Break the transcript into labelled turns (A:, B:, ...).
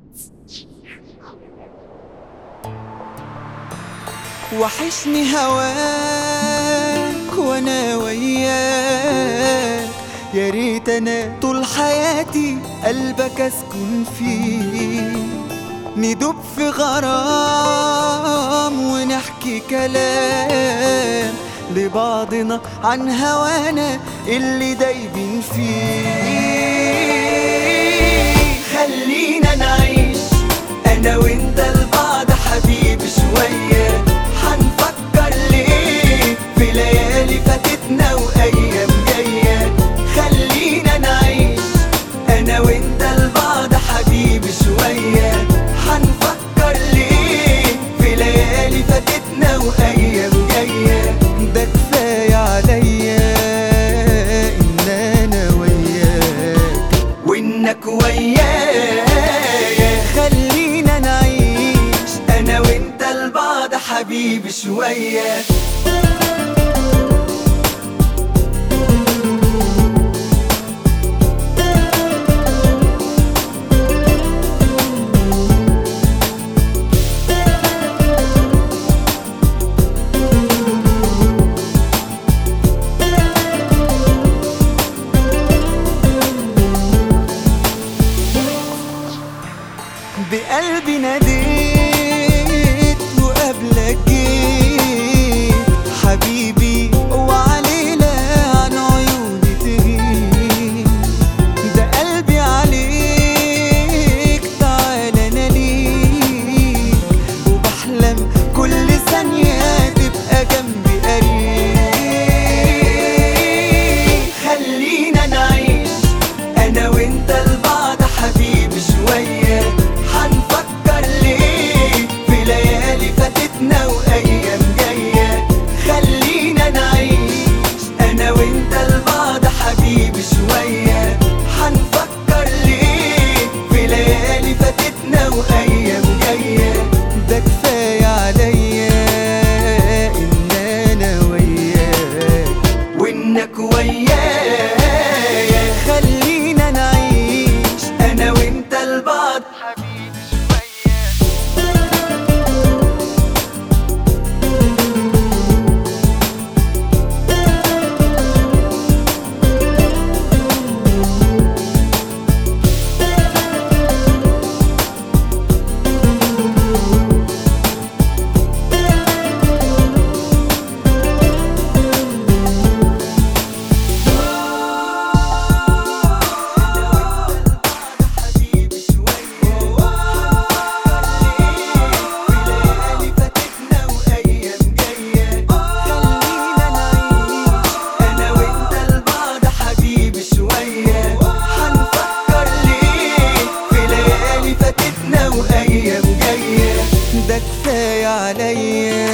A: وحشني هواك وانا وياك يا ريت انا طول حياتي قلبك اسكن فيه ندوب في غرام ونحكي كلام لبعضنا عن هوانا اللي دايبين فيه خلينا نعيش انا وانت لبعض حبيبي شوية حنفكر ليه في ليالي فاتتنا وايام جاية خلينا نعيش انا وانت لبعض حبيبي شوية حنفكر ليه في ليالي فاتتنا وايام جاية ده كفاية عليا ان انا وياك وانك ويايا خلينا نعيش انا وانت لبعض حبيبي شوية بقلبي ناديت وقبلك جيت حبيبي وعلينا عن عيوني تغيب ده قلبي عليك تعالى انا ليك وبحلم كل ثانية تبقى جنبي قريب خلينا نعيش انا وانت لبعض حبيبي شوية حنفكر ليه في ليالي فاتتنا وايام جاية خلينا نعيش انا وانت لبعض حبيبي شوية حنفكر ليه في ليالي فاتتنا وايام جاية ده كفاية عليا ان انا وياك وانك ويايا خلينا نعيش انا وانت لبعض حبيبي شوية ده كفاية عليا